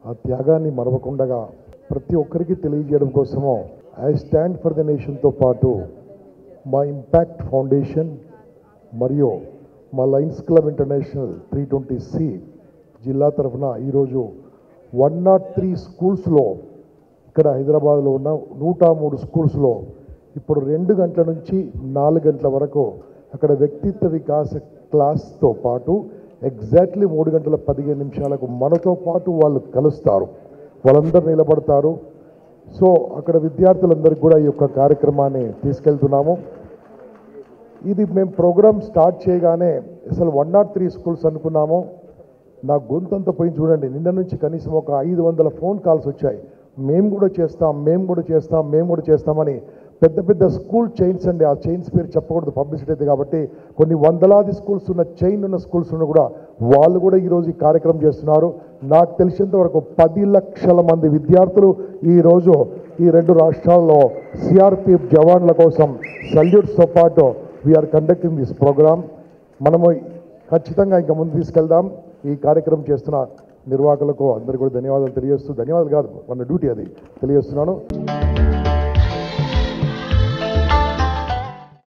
ఆ త్యాగాన్ని మరవకుండగా ప్రతి ఒక్కరికి తెలియజేయడం కోసము ఐ స్టాండ్ ఫర్ ద నేషన్తో పాటు మా ఇంపాక్ట్ ఫౌండేషన్ మరియు మా lions club international three twenty C జిల్లా తరఫున ఈరోజు వన్ నాట్ త్రీ స్కూల్స్లో ఇక్కడ హైదరాబాద్లో ఉన్న నూట మూడు స్కూల్స్లో ఇప్పుడు రెండు గంటల నుంచి నాలుగు గంటల వరకు అక్కడ వ్యక్తిత్వ వికాస క్లాస్తో పాటు ఎగ్జాక్ట్లీ మూడు గంటల పదిహేను నిమిషాలకు మనతో పాటు వాళ్ళు కలుస్తారు వాళ్ళందరూ నిలబడతారు సో అక్కడ విద్యార్థులందరికీ కూడా ఈ యొక్క కార్యక్రమాన్ని తీసుకెళ్తున్నాము ఇది మేము ప్రోగ్రామ్ స్టార్ట్ చేయగానే అసలు వన్ నాట్ త్రీ స్కూల్స్ అనుకున్నాము నా గొంతంతా పోయి చూడండి నిన్న నుంచి కనీసం ఒక ఐదు వందల ఫోన్ కాల్స్ వచ్చాయి మేము కూడా చేస్తాం మేము కూడా చేస్తాం మేము కూడా చేస్తామని పెద్ద పెద్ద స్కూల్ చైన్స్ అండి ఆ చైన్స్ పేరు చెప్పకూడదు పబ్లిసిటీ అయితే కాబట్టి కొన్ని వందలాది స్కూల్స్ ఉన్న చైన్ ఉన్న స్కూల్స్ ఉన్న కూడా వాళ్ళు కూడా ఈరోజు ఈ కార్యక్రమం చేస్తున్నారు నాకు తెలిసినంత వరకు పది లక్షల మంది విద్యార్థులు ఈరోజు ఈ రెండు రాష్ట్రాల్లో సిఆర్పిఎఫ్ జవాన్ల కోసం సల్యూట్స్తో పాటు వీఆర్ కండక్టింగ్ దిస్ ప్రోగ్రామ్ మనము ఖచ్చితంగా ఇంకా ముందు తీసుకెళ్దాం ఈ కార్యక్రమం చేస్తున్న నిర్వాహకులకు అందరికీ కూడా ధన్యవాదాలు తెలియజేస్తూ ధన్యవాదాలు కాదు మన డ్యూటీ అది తెలియజేస్తున్నాను